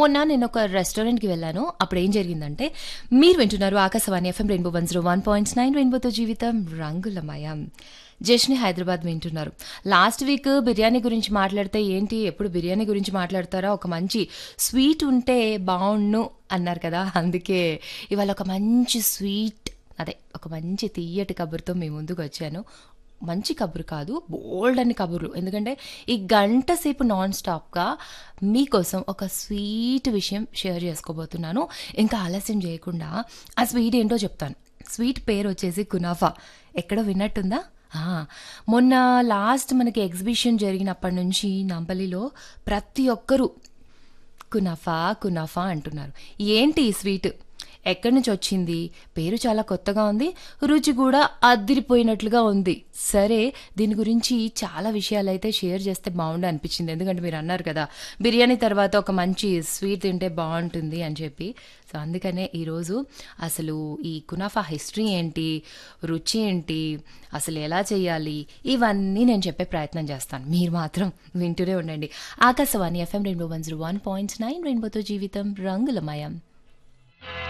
మొన్న నేను ఒక రెస్టారెంట్కి వెళ్ళాను అప్పుడు ఏం జరిగిందంటే మీరు వింటున్నారు Akashvani FM rainbow one zero one point nine రెయిన్బోతో జీవితం రంగులమయం జష్ని హైదరాబాద్ వింటున్నారు లాస్ట్ వీక్ బిర్యానీ గురించి మాట్లాడితే ఏంటి ఎప్పుడు బిర్యానీ గురించి మాట్లాడతారా ఒక మంచి స్వీట్ ఉంటే బాగుండు అన్నారు కదా అందుకే ఇవాళ ఒక మంచి స్వీట్ అదే ఒక మంచి తీయటి కబుర్తో మీ ముందుకు వచ్చాను మంచి కబురు కాదు బోల్డ్ అని కబుర్లు ఎందుకంటే ఈ గంట సేపు నాన్ స్టాప్గా మీకోసం ఒక స్వీట్ విషయం షేర్ చేసుకోబోతున్నాను ఇంకా ఆలస్యం చేయకుండా ఆ స్వీట్ ఏంటో చెప్తాను స్వీట్ పేరు వచ్చేసి కునాఫా ఎక్కడో విన్నట్టుందా ఆ, మొన్న లాస్ట్ మనకి ఎగ్జిబిషన్ జరిగినప్పటి నుంచి నంపల్లిలో ప్రతి ఒక్కరూ కునాఫా కునాఫా అంటున్నారు ఏంటి ఈ స్వీట్ ఎక్కడి నుంచి వచ్చింది పేరు చాలా కొత్తగా ఉంది రుచి కూడా అద్దిరిపోయినట్లుగా ఉంది సరే దీని గురించి చాలా విషయాలు అయితే షేర్ చేస్తే బాగుండు అనిపించింది ఎందుకంటే మీరు అన్నారు కదా బిర్యానీ తర్వాత ఒక మంచి స్వీట్ తింటే బాగుంటుంది అని చెప్పి సో అందుకనే ఈరోజు అసలు ఈ కునాఫా హిస్టరీ ఏంటి రుచి ఏంటి అసలు ఎలా చేయాలి ఇవన్నీ నేను చెప్పే ప్రయత్నం చేస్తాను మీరు మాత్రం వింటూనే ఉండండి Akashvani FM rainbow one zero one point nine రెయిన్బోతో జీవితం రంగులమయం